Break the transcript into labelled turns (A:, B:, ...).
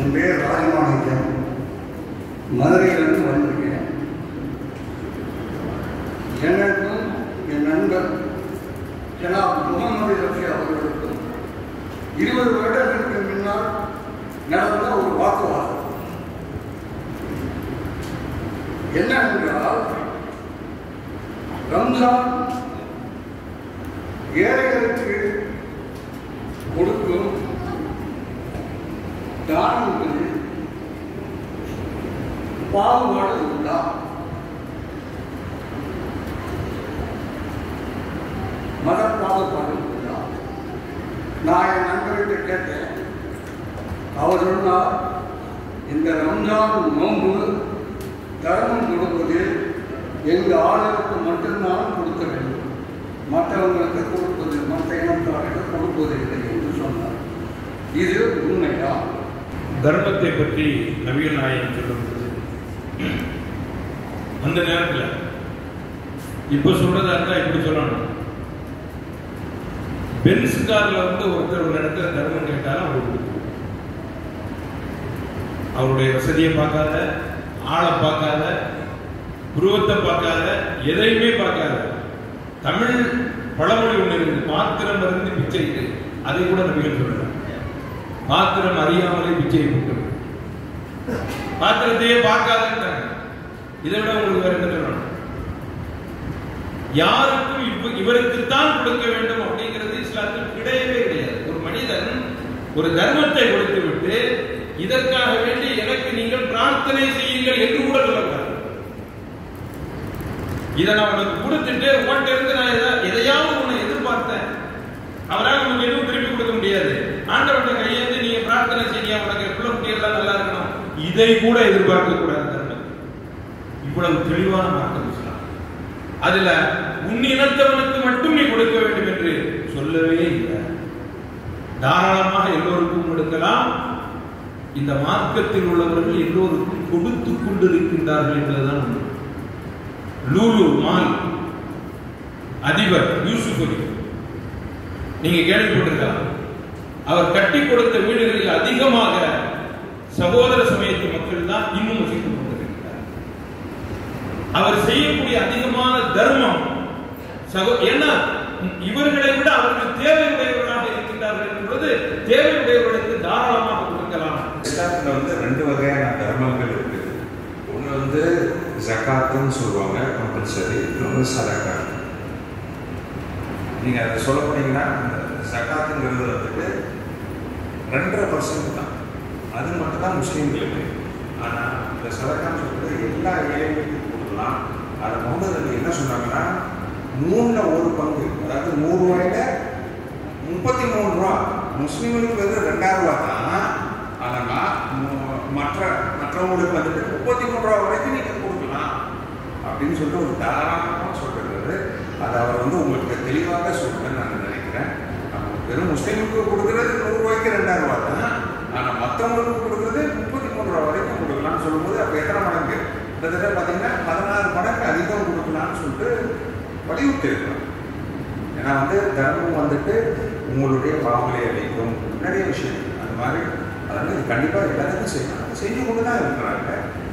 A: என் பேர் ராஜமாணிக்கம் மதுரையிலிருந்து வந்திருக்கேன் எனக்கும் என் நண்பர் ஜனாப் முகமது ரஃபி அவர்களுக்கும் இருபது வருடங்களுக்கு முன்னால் நடந்த ஒரு வாக்குவாதம் என்னவென்றால் ரம்ஜான் ஏழைகளுக்கு கொடுக்கும் தானங்களில் பாகுபாடு உண்டா மத பாகுபாடு உண்டா நான் என் நண்பர்கிட்ட கேட்டேன் அவர் சொன்னார் இந்த ரம்ஜான் நோன்பு தர்மம் கொடுப்பது எங்கள் ஆளுக்கு மட்டும்தான் கொடுக்க வேண்டும் மற்றவங்களுக்கு கொடுப்பது மற்ற இனத்தாருக்கு கொடுப்பது இல்லை என்று சொன்னார் இது உண்மையா
B: தர்மத்தை பற்றி நவீன நாயகம் சொல்லும்போது அந்த நேரத்தில் இப்ப சொல்றதா இருந்தா இப்படி சொல்லணும் பென்ஸ் கார்ல வந்து ஒருத்தர் ஒரு இடத்துல தர்மம் கேட்டாலும் அவர் கொடுக்கணும். அவருடைய வசதியை பார்க்காத ஆளை பார்க்காத உருவத்தை பார்க்காத எதையுமே பார்க்காத தமிழ் பழமொழி ஒன்று இருக்கு பாத்திரம் இருந்து பிச்சை இருக்கு அதை கூட நபிகள் சொல்றாங்க பாத்திரம் அறியாமலே பிச்சை போட்டு பாத்திரத்தையே பார்க்காதுன்றாங்க இதை விட உங்களுக்கு வேற என்ன சொல்லணும் யாருக்கும் இப்ப இவருக்குத்தான் கொடுக்க வேண்டும் அப்படிங்கிறது இஸ்லாத்தில் கிடையவே கிடையாது ஒரு மனிதன் ஒரு தர்மத்தை கொடுத்து விட்டு இதற்காக வேண்டி எனக்கு நீங்கள் பிரார்த்தனை செய்யுங்கள் என்று கூட சொல்லக்கூடாது இதை நான் உனக்கு கொடுத்துட்டு உன்கிட்ட இருந்து நான் எதா- எதையாவது உன்னை எதிர்பார்த்தேன் அவரால் நமக்கு எதுவும் திருப்பி கொடுக்க முடியாது ஆண்டவர்கிட்ட கையேந்து நீங்க பிரார்த்தனை செய்ய உனக்கு பிள்ளை குட்டியெல்லாம் நல்லா இருக்கணும் இதை கூட எதிர்பார்க்க கூடாது தர்மம் இவ்வளவு தெளிவான மார்க்கம் இஸ்லாம் அதுல உன் இனத்தவனுக்கு மட்டும் நீ கொடுக்க வேண்டும் என்று சொல்லவே இல்லை தாராளமாக எல்லோருக்கும் கொடுக்கலாம் இந்த மார்க்கத்தில் உள்ளவர்கள் எல்லோருக்கும் கொடுத்து கொண்டிருக்கின்றார்கள் என்பதுதான் உண்மை லூலு மால் அதிபர் யூசுப் அலி நீங்க கேள்விப்பட்டிருக்கலாம் அவர் கட்டி கொடுத்த வீடுகளில் அதிகமாக சகோதர சமயத்து மக்கள் தான் இன்னும் வசித்துக் கொண்டிருக்கிறார் அவர் செய்யக்கூடிய அதிகமான தர்மம் சகோ ஏன்னா இவர்களை விட அவர்கள் தேவையுடையவர்களாக இருக்கின்றார்கள் என்ற பொழுது தேவையுடையவர்களுக்கு தாராளமாக கொடுக்கலாம்
C: இஸ்லாத்தில் வந்து ரெண்டு வகையான தர்மங்கள் இருக்குது ஒன்று வந்து ஜக்காத்துன்னு சொல்லுவாங்க கம்பல்சரி இன்னொன்று சதக்கா நீங்கள் அதை சொல்ல போனீங்கன்னா இந்த ஜக்காத்துங்கிறது வந்துட்டு ரெண்டரை பர்சன்ட் தான் அது மட்டும் தான் முஸ்லீம்களுக்கு ஆனால் இந்த சதக்கான்னு சொல்றது எல்லா ஏழைகளுக்கும் கொடுக்கலாம் அதை முகமது அலி என்ன சொன்னாங்கன்னா மூணில் ஒரு பங்கு அதாவது நூறு ரூபாயில முப்பத்தி மூணு ரூபா முஸ்லீம்களுக்கு வெறும் ரெண்டாயிரம் ரூபா தான் ஆனால் மு- மற்ற மற்றவங்களுக்கு வந்துட்டு முப்பத்தி மூணு ரூபா வரைக்கும் நீங்கள் கொடுக்கலாம் அப்படின்னு சொல்லிட்டு ஒரு தாராளமாக சொல்லிருக்காரு அதை அவர் வந்து உங்களுக்கு தெளிவாக சொல்றேன்னு நான் நினைக்கிறேன் நம்ம வெறும் முஸ்லீமுக்கு கொடுக்குறது நூறு ரூபாய்க்கு ரெண்டாயிரம் ரூபா தான் ஆனால் மற்றவங்களுக்கு கொடுக்குறது முப்பத்தி மூணு ரூபா வரைக்கும் கொடுக்கலாம்னு சொல்லும்போது அப்போ எத்தனை மடங்கு கிட்டத்தட்ட பார்த்தீங்கன்னா பதினாறு மடங்கு அதிகம் கொடுக்கலாம்னு சொல்லிட்டு வலியுறுத்தி இருக்கிறோம் ஏன்னா வந்து தர்மம் வந்துட்டு உங்களுடைய பாவங்களை அளிக்கும் நிறைய விஷயம் அந்த மாதிரி அதனால இது கண்டிப்பாக எல்லாத்துக்கும் செய்யணும் அதை செஞ்சு கொண்டு தான் இருக்கிறாங்க